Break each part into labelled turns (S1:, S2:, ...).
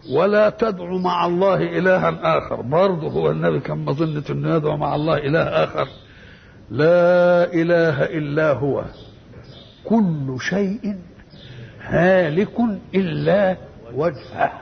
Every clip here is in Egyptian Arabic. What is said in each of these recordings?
S1: ولا تدع مع الله إلها آخر برضه هو النبي كان مظنة أنه يدعو مع الله إله آخر لا إله إلا هو كل شيء هالك إلا وجهه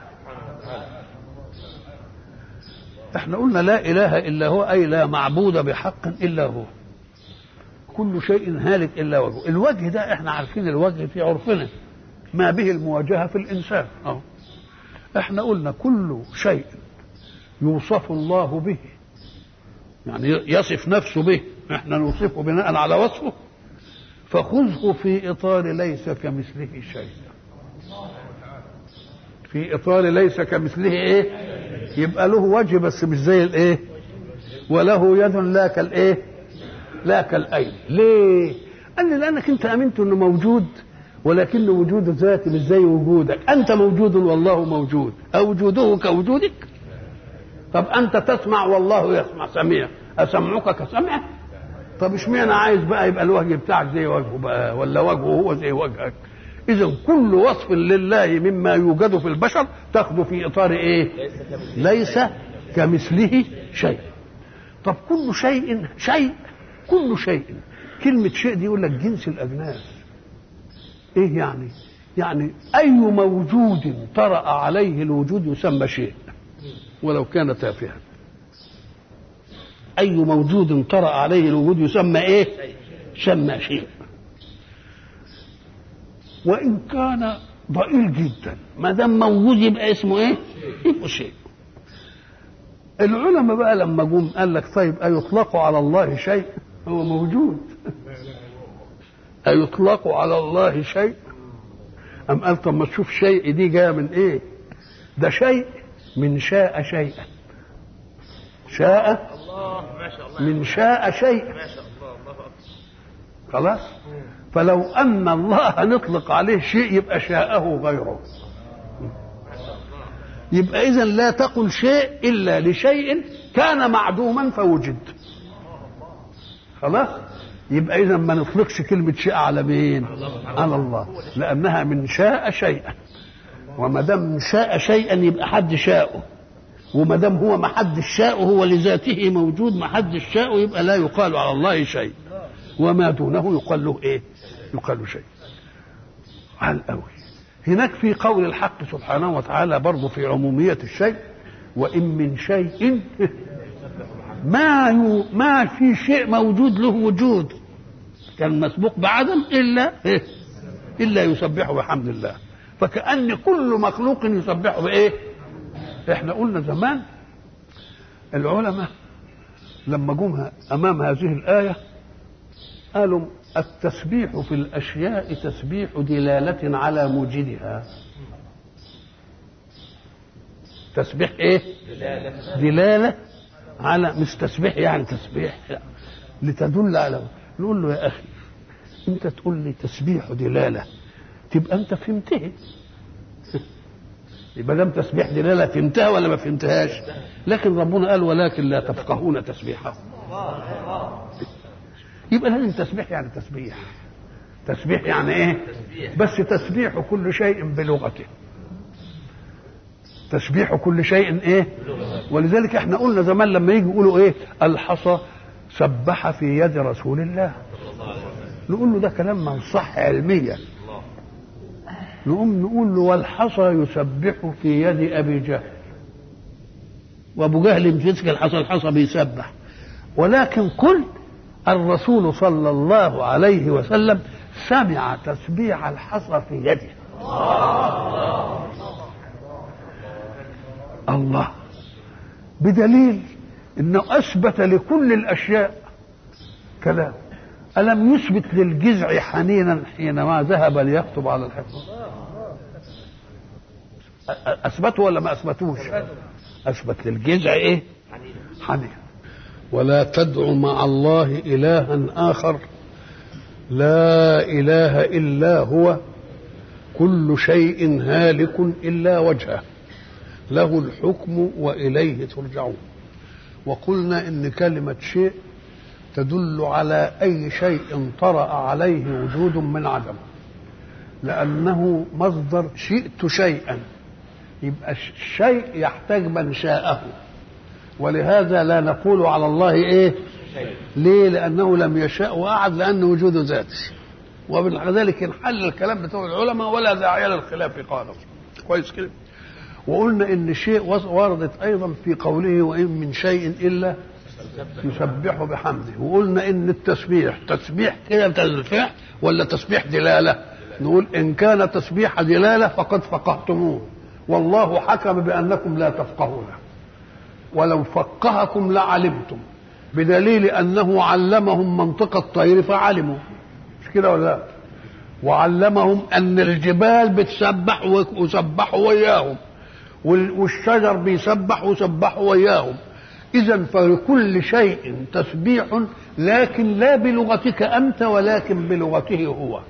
S1: احنا قلنا لا إله إلا هو أي لا معبود بحق إلا هو كل شيء هالك إلا وجهه الوجه ده احنا عارفين الوجه في عرفنا ما به المواجهة في الإنسان أهو احنا قلنا كل شيء يوصف الله به يعني يصف نفسه به احنا نوصفه بناء على وصفه فخذه في اطار ليس كمثله شيء في اطار ليس كمثله ايه يبقى له وجه بس مش زي الايه وله يد لا كالايه لا كالايدي ليه قال لي لانك انت امنت انه موجود ولكن وجود ذاتي مش زي وجودك انت موجود والله موجود اوجوده كوجودك طب انت تسمع والله يسمع سميع اسمعك كسمعه طب اشمعنى عايز بقى يبقى الوجه بتاعك زي وجهه بقى ولا وجهه هو زي وجهك اذا كل وصف لله مما يوجد في البشر تاخذه في اطار ايه ليس كمثله شيء طب كل شيء شيء كل شيء كلمة شيء دي يقول لك جنس الأجناس إيه يعني؟ يعني أي موجود طرأ عليه الوجود يسمى شيء ولو كان تافها أي موجود طرأ عليه الوجود يسمى إيه؟ سمى شيء وإن كان ضئيل جدا ما دام موجود يبقى اسمه إيه؟ يبقى شيء العلماء بقى لما جم قال لك طيب أيطلق على الله شيء؟ هو موجود أيطلق على الله شيء؟ أم قال طب ما تشوف شيء دي جاية من إيه؟ ده شيء من شاء شيئا شاء
S2: الله ما شاء الله
S1: من شاء شيئا
S2: ما شاء الله الله اكبر
S1: خلاص فلو أن الله نطلق عليه شيء يبقى شاءه غيره يبقى إذا لا تقل شيء إلا لشيء كان معدوما فوجد خلاص يبقى إذا ما نطلقش كلمة شيء على مين على الله لأنها من شاء شيئا وما دام شاء شيئا يبقى حد شاءه وما دام هو ما حد شاءه هو لذاته موجود ما حد شاءه يبقى لا يقال على الله شيء وما دونه يقال له ايه يقال له شيء على قوي هناك في قول الحق سبحانه وتعالى برضه في عمومية الشيء وإن من شيء ما يو ما في شيء موجود له وجود كان مسبوق بعدم إلا إيه؟ إلا يسبحه بحمد الله فكأن كل مخلوق يسبحه بإيه؟ احنا قلنا زمان العلماء لما جم امام هذه الايه قالوا التسبيح في الاشياء تسبيح دلاله على موجدها تسبيح ايه دلاله على مش تسبيح يعني تسبيح لا. لتدل على نقول له يا اخي انت تقول لي تسبيح دلاله تبقى انت فهمته يبقى دام تسبيح دلاله فهمتها ولا ما فهمتهاش لكن ربنا قال ولكن لا تفقهون تسبيحه يبقى لازم تسبيح يعني تسبيح تسبيح يعني ايه بس تسبيح كل شيء بلغته تسبيح كل شيء ايه ولذلك احنا قلنا زمان لما يجي يقولوا ايه الحصى سبح في يد رسول الله نقول له ده كلام ما صح علميا نقوم نقول له والحصى يسبح في يد ابي جهل وابو جهل مسك الحصى الحصى بيسبح ولكن كل الرسول صلى الله عليه وسلم سمع تسبيح الحصى في يده الله بدليل انه اثبت لكل الاشياء كلام الم يثبت للجذع حنينا حينما ذهب ليخطب على الحفظ اثبته ولا ما اثبتوش اثبت للجذع ايه حنين ولا تدع مع الله الها اخر لا اله الا هو كل شيء هالك الا وجهه له الحكم واليه ترجعون وقلنا ان كلمه شيء تدل على اي شيء طرا عليه وجود من عدم لانه مصدر شئت شيئا يبقى الشيء يحتاج من شاءه ولهذا لا نقول على الله ايه ليه لانه لم يشاء وقعد لان وجوده ذاتي وبذلك انحل الكلام بتوع العلماء ولا داعي للخلاف قالوا كويس كده وقلنا ان شيء وردت ايضا في قوله وان من شيء الا يسبح بحمده وقلنا ان التسبيح تسبيح كده تسبيح ولا تسبيح دلاله نقول ان كان تسبيح دلاله فقد فقهتموه والله حكم بانكم لا تفقهون ولو فقهكم لعلمتم بدليل انه علمهم منطق الطير فعلموا مش كده ولا لا وعلمهم ان الجبال بتسبح وسبحوا وياهم والشجر بيسبح وسبحوا وياهم اذا فلكل شيء تسبيح لكن لا بلغتك انت ولكن بلغته هو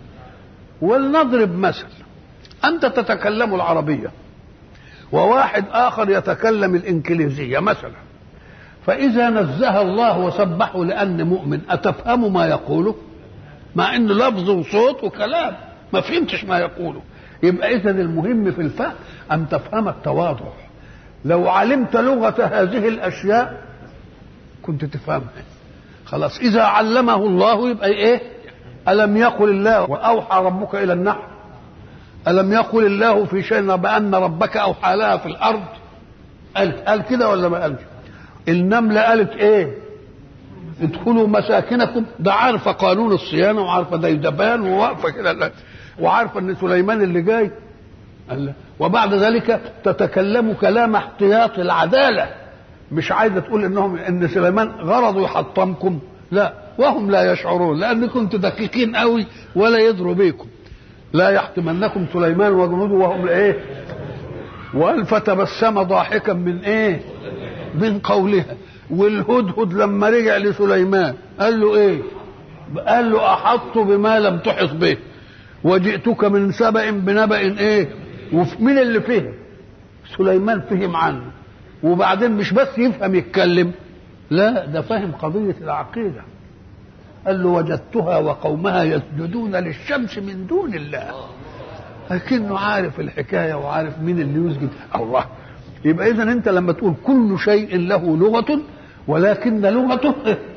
S1: ولنضرب مثل انت تتكلم العربيه وواحد اخر يتكلم الانجليزيه مثلا فاذا نزه الله وسبحه لان مؤمن اتفهم ما يقوله مع انه لفظ وصوت وكلام ما فهمتش ما يقوله يبقى اذا المهم في الفهم ان تفهم التواضع لو علمت لغه هذه الاشياء كنت تفهمها خلاص اذا علمه الله يبقى ايه الم يقل الله واوحى ربك الى النحل الم يقل الله في شيء بان ربك اوحى لها في الارض قال قال كده ولا ما قالش النمله قالت ايه ادخلوا مساكنكم ده عارفه قانون الصيانه وعارفه ديدبان وواقفه كده وعارفه ان سليمان اللي جاي قال وبعد ذلك تتكلم كلام احتياط العداله مش عايزه تقول انهم ان سليمان غرضه يحطمكم لا وهم لا يشعرون لان كنتوا دقيقين قوي ولا يدروا بيكم لا يحتمنكم سليمان وجنوده وهم ايه وقال فتبسم ضاحكا من ايه من قولها والهدهد لما رجع لسليمان قال له ايه قال له احط بما لم تحط به وجئتك من سبأ بنبأ ايه ومين اللي فهم سليمان فهم عنه وبعدين مش بس يفهم يتكلم لا ده فهم قضية العقيدة قال له وجدتها وقومها يسجدون للشمس من دون الله لكنه عارف الحكاية وعارف مين اللي يسجد الله يبقى إذا أنت لما تقول كل شيء له لغة ولكن لغته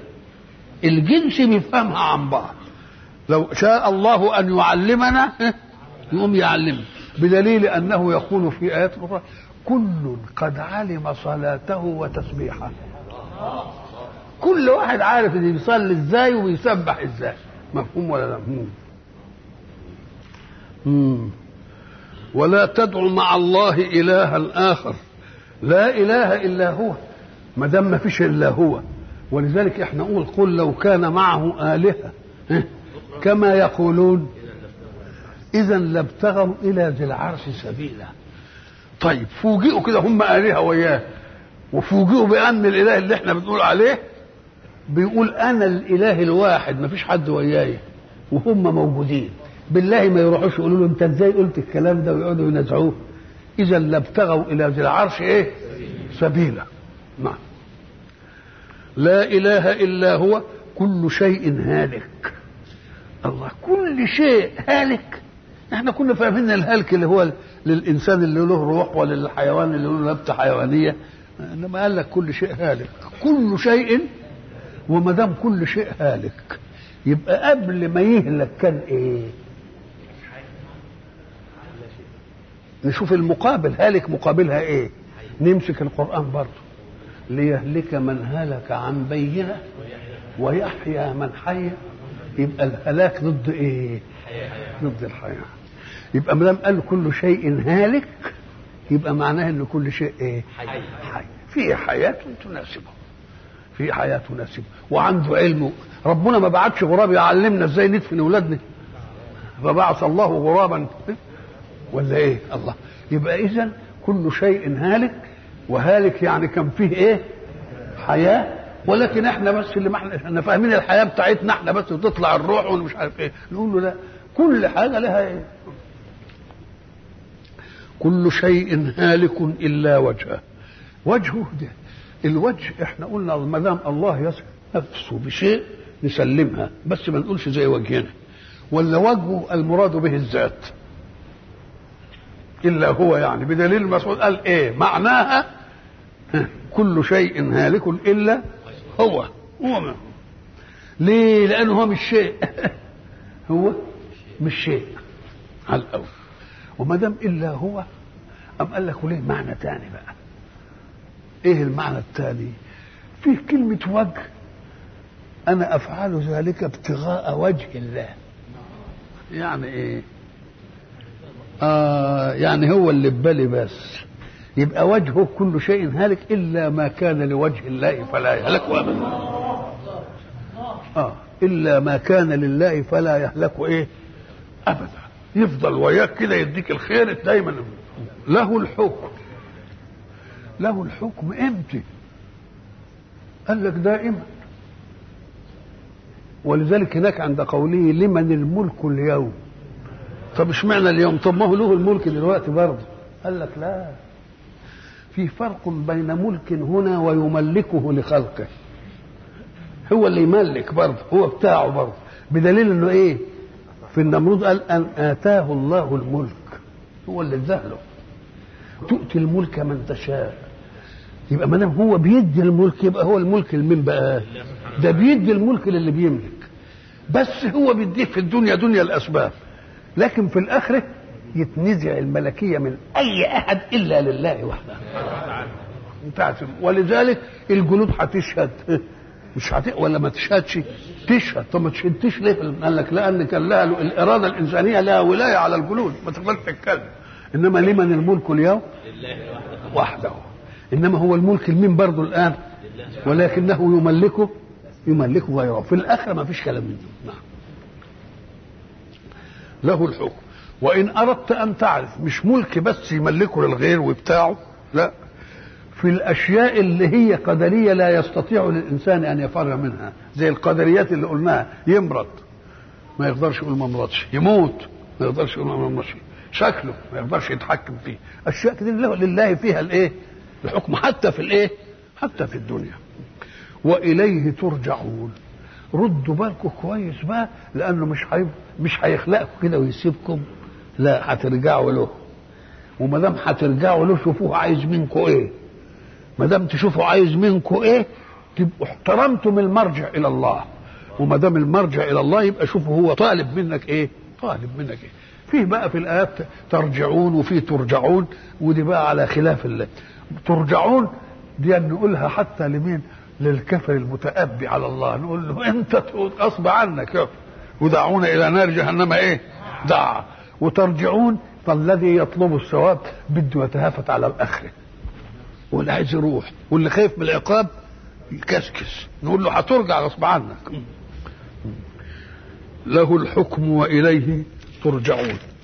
S1: الجنس بيفهمها عن بعض لو شاء الله أن يعلمنا يقوم يعلمنا بدليل أنه يقول في آيات أخرى كل قد علم صلاته وتسبيحه كل واحد عارف ان بيصلي ازاي وبيسبح ازاي مفهوم ولا لا مفهوم مم. ولا تدع مع الله الها اخر لا اله الا هو ما دام ما فيش الا هو ولذلك احنا نقول قل لو كان معه الهه كما يقولون اذا لابتغوا الى ذي العرش سبيلا طيب فوجئوا كده هم الهه وياه وفوجئوا بان الاله اللي احنا بنقول عليه بيقول انا الاله الواحد ما فيش حد وياي وهم موجودين بالله ما يروحوش يقولوا له انت ازاي قلت الكلام ده ويقعدوا ينازعوه اذا لابتغوا الى ذي العرش ايه سبيلا نعم لا اله الا هو كل شيء هالك الله كل شيء هالك احنا كنا فاهمين الهلك اللي هو للانسان اللي له روح وللحيوان اللي له نبته حيوانيه انما قال لك كل شيء هالك كل شيء وما دام كل شيء هالك يبقى قبل ما يهلك كان ايه نشوف المقابل هالك مقابلها ايه نمسك القران برضه ليهلك من هلك عن بينه ويحيى من حي يبقى الهلاك ضد ايه ضد الحياه يبقى ما دام قال كل شيء هالك يبقى معناه ان كل شيء ايه حي, حي. فيه حياه تناسبه في حياه تناسبه وعنده علم ربنا ما بعتش غراب يعلمنا ازاي ندفن اولادنا فبعث الله غرابا ولا ايه الله يبقى اذا كل شيء هالك وهالك يعني كان فيه ايه حياه ولكن احنا بس اللي ما احنا احنا فاهمين الحياه بتاعتنا احنا بس وتطلع الروح ومش عارف ايه نقول له لا كل حاجه لها ايه كل شيء هالك الا وجهه وجهه ده الوجه احنا قلنا ما دام الله يصف نفسه بشيء نسلمها بس ما نقولش زي وجهنا ولا وجهه المراد به الذات الا هو يعني بدليل المسعود قال ايه معناها كل شيء هالك الا هو هو ما. ليه لانه هو مش شيء هو مش شيء على الاول وما دام الا هو أم قال لك وليه معنى تاني بقى ايه المعنى التاني فيه كلمة وجه أنا أفعل ذلك ابتغاء وجه الله يعني إيه آه يعني هو اللي ببالي بس يبقى وجهه كل شيء هالك إلا ما كان لوجه الله فلا يهلك أبدا آه إلا ما كان لله فلا يهلك إيه أبدا يفضل وياك كده يديك الخير دايما له الحكم له الحكم امتى قال لك دائما ولذلك هناك عند قوله لمن الملك اليوم طب اشمعنى اليوم طب ما هو له الملك دلوقتي برضه قال لك لا في فرق بين ملك هنا ويملكه لخلقه هو اللي يملك برضه هو بتاعه برضه بدليل انه ايه في النمرود قال ان اتاه الله الملك هو اللي اداله تؤتي الملك من تشاء يبقى ما دام هو بيدي الملك يبقى هو الملك لمين بقى؟ ده بيدي الملك للي بيملك بس هو بيديه في الدنيا دنيا الاسباب لكن في الاخره يتنزع الملكيه من اي احد الا لله وحده بتاعت ولذلك الجنود هتشهد مش هت... ولا ما تشهدش تشهد طب ما تشهدش ليه قال لك لان كان لها الاراده الانسانيه لها ولايه على الجنود ما تقدرش تتكلم انما لمن الملك اليوم وحده انما هو الملك لمين برضه الان ولكنه يملكه يملكه غيره في الاخره ما فيش كلام من ده نعم له الحكم وان اردت ان تعرف مش ملك بس يملكه للغير وبتاعه لا في الاشياء اللي هي قدريه لا يستطيع الانسان ان يفر منها زي القدريات اللي قلناها يمرض ما يقدرش يقول ما مرضش يموت ما يقدرش يقول ما مرضش شكله ما يقدرش يتحكم فيه اشياء كتير لله فيها الايه الحكم حتى في الايه حتى في الدنيا واليه ترجعون ردوا بالكم كويس بقى لانه مش حي... مش هيخلقكم كده ويسيبكم لا هترجعوا له وما دام هترجعوا له شوفوه عايز منكم ايه ما دام تشوفوا عايز منكم ايه تبقوا احترمتم المرجع الى الله وما دام المرجع الى الله يبقى شوفوا هو طالب منك ايه طالب منك ايه فيه بقى في الايات ترجعون وفيه ترجعون ودي بقى على خلاف الله ترجعون دي نقولها حتى لمين للكفر المتأبي على الله نقول له انت غصب عنك يا ودعونا الى نار جهنم ايه دع وترجعون فالذي يطلب الثواب بده يتهافت على الاخره واللي عايز يروح واللي خايف من العقاب يكسكس نقول له هترجع غصب عنك له الحكم واليه ترجعون